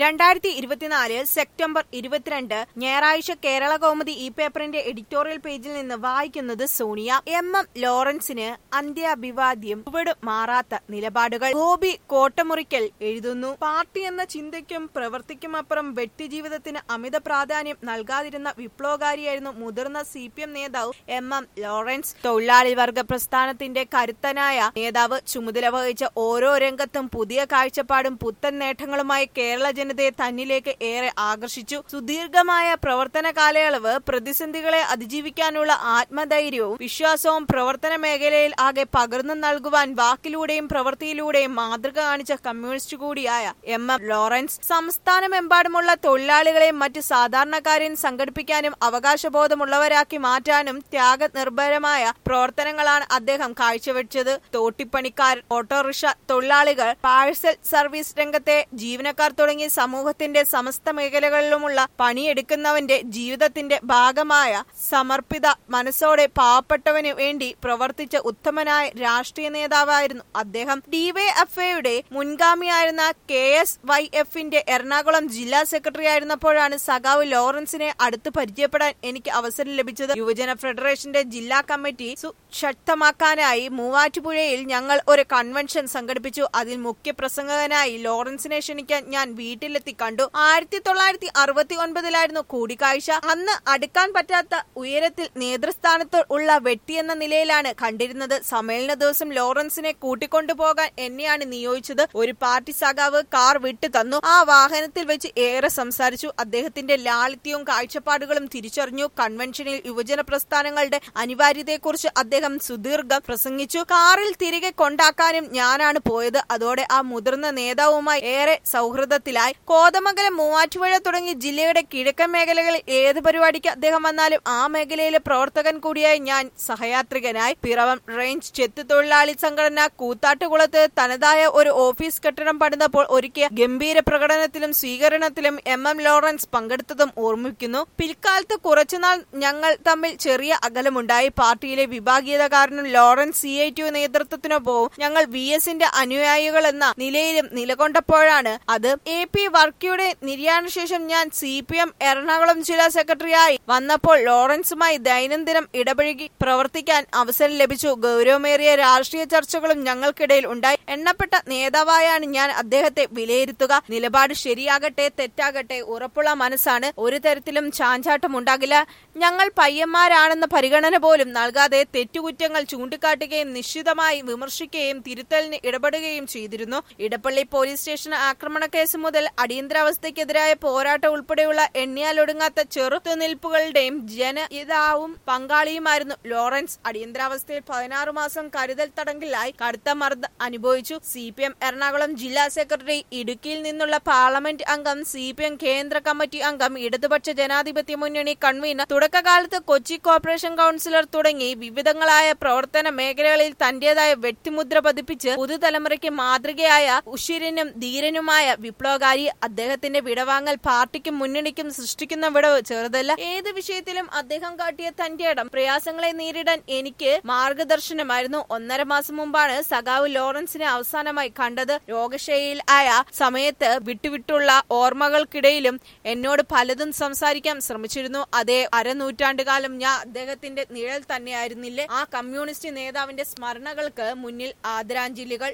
രണ്ടായിരത്തി ഇരുപത്തിനാല് സെപ്റ്റംബർ ഇരുപത്തിരണ്ട് ഞായറാഴ്ച കേരള കൗമുദി ഈ പേപ്പറിന്റെ എഡിറ്റോറിയൽ പേജിൽ നിന്ന് വായിക്കുന്നത് സോണിയ എം എം ലോറൻസിന് അന്ത്യാഭിവാദ്യം ചുവട് മാറാത്ത നിലപാടുകൾ ഗോപി കോട്ടമുറിക്കൽ എഴുതുന്നു പാർട്ടി എന്ന ചിന്തയ്ക്കും പ്രവൃത്തിക്കുമപ്പുറം വ്യക്തിജീവിതത്തിന് അമിത പ്രാധാന്യം നൽകാതിരുന്ന വിപ്ലവകാരിയായിരുന്നു മുതിർന്ന സി പി എം നേതാവ് എം എം ലോറൻസ് തൊഴിലാളി വർഗ പ്രസ്ഥാനത്തിന്റെ കരുത്തനായ നേതാവ് ചുമതല വഹിച്ച ഓരോ രംഗത്തും പുതിയ കാഴ്ചപ്പാടും പുത്തൻ നേട്ടങ്ങളുമായി കേരള ജനതയെ തന്നിലേക്ക് ഏറെ ആകർഷിച്ചു സുദീർഘമായ പ്രവർത്തന കാലയളവ് പ്രതിസന്ധികളെ അതിജീവിക്കാനുള്ള ആത്മധൈര്യവും വിശ്വാസവും പ്രവർത്തന മേഖലയിൽ ആകെ പകർന്നു നൽകുവാൻ വാക്കിലൂടെയും പ്രവൃത്തിയിലൂടെയും മാതൃക കാണിച്ച കമ്മ്യൂണിസ്റ്റ് കൂടിയായ എം എം ലോറൻസ് സംസ്ഥാനമെമ്പാടുമുള്ള തൊഴിലാളികളെയും മറ്റു സാധാരണക്കാരെയും സംഘടിപ്പിക്കാനും അവകാശബോധമുള്ളവരാക്കി മാറ്റാനും ത്യാഗനിർഭരമായ പ്രവർത്തനങ്ങളാണ് അദ്ദേഹം കാഴ്ചവെച്ചത് തോട്ടിപ്പണിക്കാർ ഓട്ടോറിക്ഷ തൊഴിലാളികൾ പാഴ്സൽ സർവീസ് രംഗത്തെ ജീവനക്കാർ തുടങ്ങി സമൂഹത്തിന്റെ സമസ്ത മേഖലകളിലുമുള്ള പണിയെടുക്കുന്നവന്റെ ജീവിതത്തിന്റെ ഭാഗമായ സമർപ്പിത മനസ്സോടെ പാവപ്പെട്ടവന് വേണ്ടി പ്രവർത്തിച്ച ഉത്തമനായ രാഷ്ട്രീയ നേതാവായിരുന്നു അദ്ദേഹം ഡിവൈഎഫ്ഐയുടെ മുൻഗാമിയായിരുന്ന കെ എസ് വൈ എഫിന്റെ എറണാകുളം ജില്ലാ സെക്രട്ടറി ആയിരുന്നപ്പോഴാണ് സഖാവ് ലോറൻസിനെ അടുത്ത് പരിചയപ്പെടാൻ എനിക്ക് അവസരം ലഭിച്ചത് യുവജന ഫെഡറേഷന്റെ ജില്ലാ കമ്മിറ്റി സുശക്തമാക്കാനായി മൂവാറ്റുപുഴയിൽ ഞങ്ങൾ ഒരു കൺവെൻഷൻ സംഘടിപ്പിച്ചു അതിൽ മുഖ്യ പ്രസംഗകനായി ലോറൻസിനെ ക്ഷണിക്കാൻ ഞാൻ വീട്ടിലെത്തി കണ്ടു ആയിരത്തി തൊള്ളായിരത്തി അറുപത്തി ഒൻപതിലായിരുന്നു കൂടിക്കാഴ്ച അന്ന് അടുക്കാൻ പറ്റാത്ത ഉയരത്തിൽ നേതൃസ്ഥാനത്ത് ഉള്ള വ്യക്തി എന്ന നിലയിലാണ് കണ്ടിരുന്നത് സമ്മേളന ദിവസം ലോറൻസിനെ കൂട്ടിക്കൊണ്ടുപോകാൻ എന്നെയാണ് നിയോഗിച്ചത് ഒരു പാർട്ടി സഖാവ് കാർ വിട്ടു തന്നു ആ വാഹനത്തിൽ വെച്ച് ഏറെ സംസാരിച്ചു അദ്ദേഹത്തിന്റെ ലാളിത്യവും കാഴ്ചപ്പാടുകളും തിരിച്ചറിഞ്ഞു കൺവെൻഷനിൽ യുവജന പ്രസ്ഥാനങ്ങളുടെ അനിവാര്യതയെക്കുറിച്ച് അദ്ദേഹം സുദീർഘം പ്രസംഗിച്ചു കാറിൽ തിരികെ കൊണ്ടാക്കാനും ഞാനാണ് പോയത് അതോടെ ആ മുതിർന്ന നേതാവുമായി ഏറെ സൗഹൃദത്തിലായി കോതമംഗലം മൂവാറ്റുപുഴ തുടങ്ങി ജില്ലയുടെ കിഴക്കൻ മേഖലകളിൽ ഏത് പരിപാടിക്ക് അദ്ദേഹം വന്നാലും ആ മേഖലയിലെ പ്രവർത്തകൻ കൂടിയായി ഞാൻ സഹയാത്രികനായി പിറവം റേഞ്ച് ചെത്തു തൊഴിലാളി സംഘടന കൂത്താട്ടുകുളത്ത് തനതായ ഒരു ഓഫീസ് കെട്ടിടം പണിതപ്പോൾ ഒരുക്കിയ ഗംഭീര പ്രകടനത്തിലും സ്വീകരണത്തിലും എം എം ലോറൻസ് പങ്കെടുത്തതും ഓർമ്മിക്കുന്നു പിൽക്കാലത്ത് കുറച്ചുനാൾ ഞങ്ങൾ തമ്മിൽ ചെറിയ അകലമുണ്ടായി പാർട്ടിയിലെ വിഭാഗീയത കാരണം ലോറൻസ് സി ഐ ടി നേതൃത്വത്തിനൊപ്പവും ഞങ്ങൾ വി എസിന്റെ അനുയായികൾ എന്ന നിലയിലും നിലകൊണ്ടപ്പോഴാണ് അത് എ പി വർക്കിയുടെ നിര്യാണ ശേഷം ഞാൻ സി പി എം എറണാകുളം ജില്ലാ സെക്രട്ടറിയായി വന്നപ്പോൾ ലോറൻസുമായി ദൈനംദിനം ഇടപഴകി പ്രവർത്തിക്കാൻ അവസരം ലഭിച്ചു ഗൗരവമേറിയ രാഷ്ട്രീയ ചർച്ചകളും ഞങ്ങൾക്കിടയിൽ ഉണ്ടായി എണ്ണപ്പെട്ട നേതാവായാണ് ഞാൻ അദ്ദേഹത്തെ വിലയിരുത്തുക നിലപാട് ശരിയാകട്ടെ തെറ്റാകട്ടെ ഉറപ്പുള്ള മനസ്സാണ് ഒരു തരത്തിലും ചാഞ്ചാട്ടം ഉണ്ടാകില്ല ഞങ്ങൾ പയ്യന്മാരാണെന്ന പരിഗണന പോലും നൽകാതെ തെറ്റുകുറ്റങ്ങൾ ചൂണ്ടിക്കാട്ടുകയും നിശ്ചിതമായി വിമർശിക്കുകയും തിരുത്തലിന് ഇടപെടുകയും ചെയ്തിരുന്നു ഇടപ്പള്ളി പോലീസ് സ്റ്റേഷൻ ആക്രമണ കേസ് മുതൽ അടിയന്തരാവസ്ഥയ്ക്കെതിരായ പോരാട്ടം ഉൾപ്പെടെയുള്ള എണ്ണിയാലൊടുങ്ങാത്ത ചെറുത്തുനിൽപ്പുകളുടെയും ജനഹിതാവും പങ്കാളിയുമായിരുന്നു ലോറൻസ് അടിയന്തരാവസ്ഥയിൽ പതിനാറ് മാസം കരുതൽ തടങ്കലിലായി കടുത്ത മർദ്ദം അനുഭവിച്ചു സി പി എം എറണാകുളം ജില്ലാ സെക്രട്ടറി ഇടുക്കിയിൽ നിന്നുള്ള പാർലമെന്റ് അംഗം സി പി എം കേന്ദ്ര കമ്മിറ്റി അംഗം ഇടതുപക്ഷ ജനാധിപത്യ മുന്നണി കൺവീനർ തുടക്കകാലത്ത് കൊച്ചി കോർപ്പറേഷൻ കൌൺസിലർ തുടങ്ങി വിവിധങ്ങളായ പ്രവർത്തന മേഖലകളിൽ തന്റേതായ വ്യക്തിമുദ്ര പതിപ്പിച്ച് പുതുതലമുറയ്ക്ക് മാതൃകയായ ഉഷിരനും ധീരനുമായ വിപ്ലവകാരി അദ്ദേഹത്തിന്റെ വിടവാങ്ങൽ പാർട്ടിക്കും മുന്നണിക്കും സൃഷ്ടിക്കുന്ന വിടവ് ചെറുതല്ല ഏത് വിഷയത്തിലും അദ്ദേഹം കാട്ടിയ തന്റെ ഇടം പ്രയാസങ്ങളെ നേരിടാൻ എനിക്ക് മാർഗദർശനമായിരുന്നു ഒന്നര മാസം മുമ്പാണ് സഖാവ് ലോറൻസിനെ അവസാനമായി കണ്ടത് രോഗശൈലിയിൽ ആയ സമയത്ത് വിട്ടുവിട്ടുള്ള ഓർമ്മകൾക്കിടയിലും എന്നോട് പലതും സംസാരിക്കാൻ ശ്രമിച്ചിരുന്നു അതേ അരനൂറ്റാണ്ടുകാലം ഞാൻ അദ്ദേഹത്തിന്റെ നിഴൽ തന്നെയായിരുന്നില്ലേ ആ കമ്മ്യൂണിസ്റ്റ് നേതാവിന്റെ സ്മരണകൾക്ക് മുന്നിൽ ആദരാഞ്ജലികൾ